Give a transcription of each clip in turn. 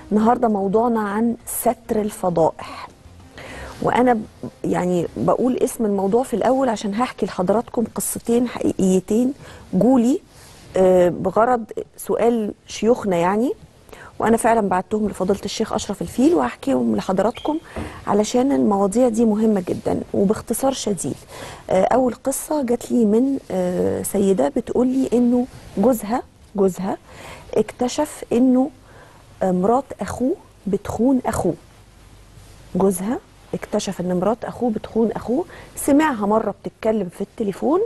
النهارده موضوعنا عن ستر الفضائح وانا ب- يعني بقول اسم الموضوع في الاول عشان هحكي لحضراتكم قصتين حقيقيتين جولي آه، بغرض سؤال شيوخنا يعني وانا فعلا بعتهم لفضيله الشيخ اشرف الفيل وهحكيهم لحضراتكم علشان المواضيع دي مهمه جدا وباختصار شديد آه، اول قصه جات لي من آه، سيده بتقول لي انه جوزها جوزها اكتشف انه آه، مرات اخوه بتخون اخوه جوزها اكتشف ان مرات اخوه بتخون اخوه سمعها مره بتتكلم في التليفون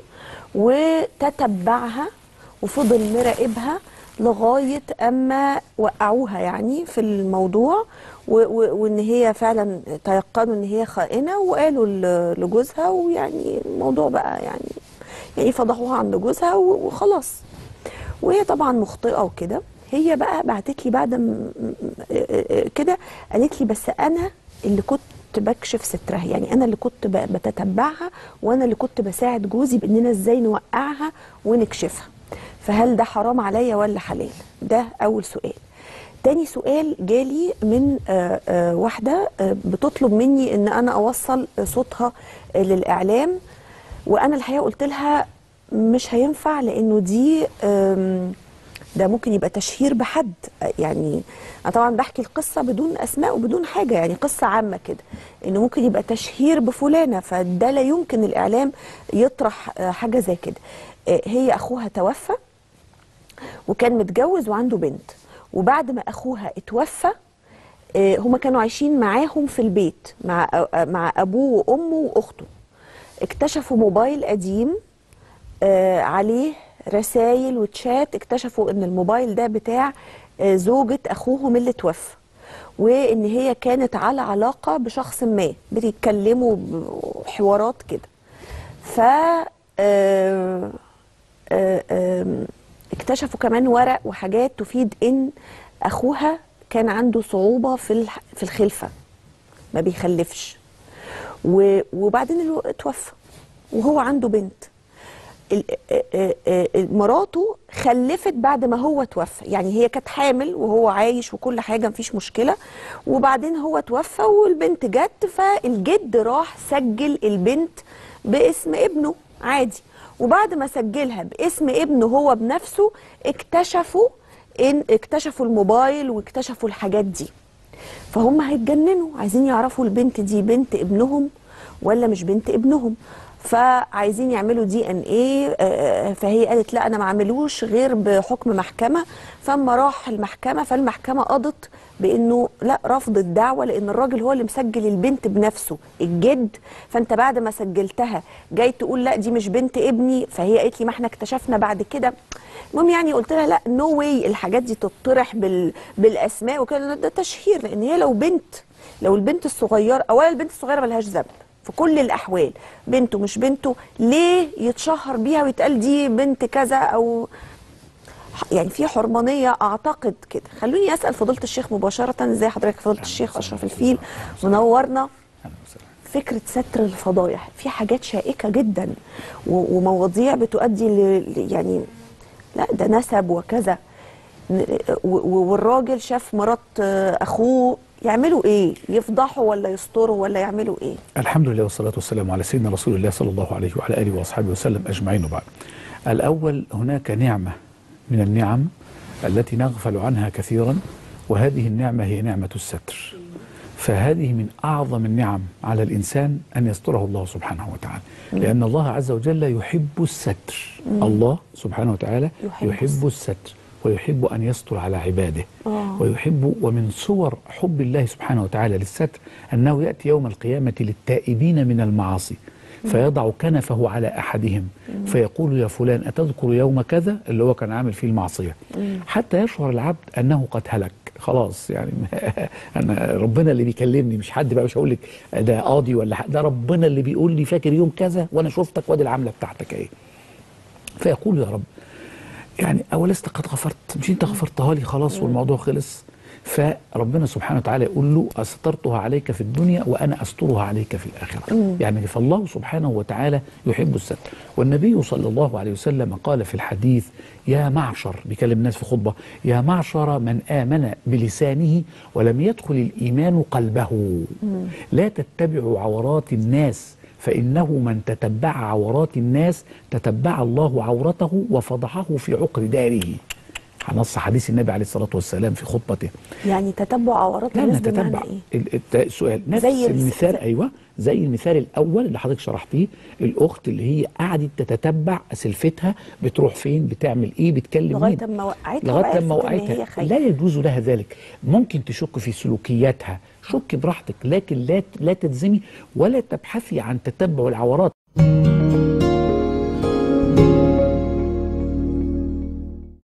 وتتبعها وفضل مراقبها لغايه اما وقعوها يعني في الموضوع و- و- وان هي فعلا تيقنوا ان هي خائنه وقالوا ل- لجوزها ويعني الموضوع بقى يعني يعني فضحوها عند جوزها و- وخلاص وهي طبعا مخطئه وكده هي بقى بعتت لي بعد م- م- كده قالت لي بس انا اللي كنت بكشف سترها يعني انا اللي كنت ب- بتتبعها وانا اللي كنت بساعد جوزي باننا ازاي نوقعها ونكشفها فهل ده حرام عليا ولا حلال ده اول سؤال تاني سؤال جالي من آه، آه، واحدة آه، بتطلب مني ان انا اوصل صوتها آه، للاعلام وانا الحقيقة قلت لها مش هينفع لانه دي آم، ده ممكن يبقى تشهير بحد يعني انا طبعا بحكي القصه بدون اسماء وبدون حاجه يعني قصه عامه كده انه ممكن يبقى تشهير بفلانه فده لا يمكن الاعلام يطرح آه، حاجه زي كده آه، هي اخوها توفى وكان متجوز وعنده بنت وبعد ما اخوها اتوفى آه، هما كانوا عايشين معاهم في البيت مع آه، مع ابوه وامه واخته اكتشفوا موبايل قديم آه، عليه رسائل وتشات اكتشفوا ان الموبايل ده بتاع آه، زوجة اخوهم اللي توفى وان هي كانت على علاقة بشخص ما بيتكلموا حوارات كده ف آه، آه، آم، اكتشفوا كمان ورق وحاجات تفيد ان اخوها كان عنده صعوبة في الح- في الخلفة ما بيخلفش و- وبعدين الو- اتوفى وهو عنده بنت ال- آه، آه، آه، مراته خلفت بعد ما هو توفى يعني هي كانت حامل وهو عايش وكل حاجه مفيش مشكله وبعدين هو توفى والبنت جت فالجد راح سجل البنت باسم ابنه عادي وبعد ما سجلها باسم ابنه هو بنفسه اكتشفوا ان اكتشفوا الموبايل واكتشفوا الحاجات دي فهم هيتجننوا عايزين يعرفوا البنت دي بنت ابنهم ولا مش بنت ابنهم فعايزين يعملوا دي ان ايه فهي قالت لا انا ما اعملوش غير بحكم محكمه فاما راح المحكمه فالمحكمه قضت بانه لا رفض الدعوه لان الراجل هو اللي مسجل البنت بنفسه الجد فانت بعد ما سجلتها جاي تقول لا دي مش بنت ابني فهي قالت لي ما احنا اكتشفنا بعد كده المهم يعني قلت لها لا نو no واي الحاجات دي تطرح بال بالاسماء وكده ده تشهير لان هي لو بنت لو البنت الصغيره اولا البنت الصغيره ملهاش ذنب في كل الاحوال بنته مش بنته ليه يتشهر بيها ويتقال دي بنت كذا او يعني في حرمانيه اعتقد كده خلوني اسال فضيله الشيخ مباشره ازي حضرتك فضيله الشيخ اشرف الفيل منورنا فكره ستر الفضايح في حاجات شائكه جدا و- ومواضيع بتؤدي ل ل- يعني لا ده نسب وكذا ن- و- و- والراجل شاف مرات آه، اخوه يعملوا ايه يفضحوا ولا يستروا ولا يعملوا ايه الحمد لله والصلاة والسلام على سيدنا رسول الله صلى الله عليه وعلى آله وأصحابه وسلم أجمعين وبعد الأول هناك نعمة من النعم التي نغفل عنها كثيرا وهذه النعمة هي نعمة الستر فهذه من أعظم النعم على الإنسان أن يستره الله سبحانه وتعالى لأن الله عز وجل يحب الستر الله سبحانه وتعالى يحب يحب الستر ويحب أن يستر على عباده آه. ويحب ومن صور حب الله سبحانه وتعالى للستر أنه يأتي يوم القيامة للتائبين من المعاصي فيضع كنفه على أحدهم فيقول يا فلان أتذكر يوم كذا اللي هو كان عامل فيه المعصية حتى يشعر العبد أنه قد هلك خلاص يعني أنا ربنا اللي بيكلمني مش حد بقى مش هقول لك ده قاضي ولا حد ده ربنا اللي بيقول لي فاكر يوم كذا وأنا شفتك وادي العاملة بتاعتك إيه فيقول يا رب يعني أولست قد غفرت مش أنت غفرتها لي خلاص والموضوع خلص فربنا سبحانه وتعالى يقول له أسترتها عليك في الدنيا وأنا أسترها عليك في الآخرة يعني فالله سبحانه وتعالى يحب الستر والنبي صلى الله عليه وسلم قال في الحديث يا معشر بيكلم الناس في خطبة يا معشر من آمن بلسانه ولم يدخل الإيمان قلبه لا تتبعوا عورات الناس فإنه من تتبع عورات الناس تتبع الله عورته وفضحه في عقر داره نص حديث النبي عليه الصلاة والسلام في خطبته يعني تتبع عورات لا الناس نتتبع بمعنى ايه؟ ال- الت- السؤال نفس زي الس- المثال زي- ايوه زي المثال الاول اللي حضرتك شرحتيه الاخت اللي هي قعدت تتتبع سلفتها بتروح فين بتعمل ايه بتكلم لغايه مين اما وقعتها لغايه لما وعرفت إن هي وقعتها خايفة. لا يجوز لها ذلك ممكن تشك في سلوكياتها شك براحتك لكن لا لا تلزمي ولا تبحثي عن تتبع العورات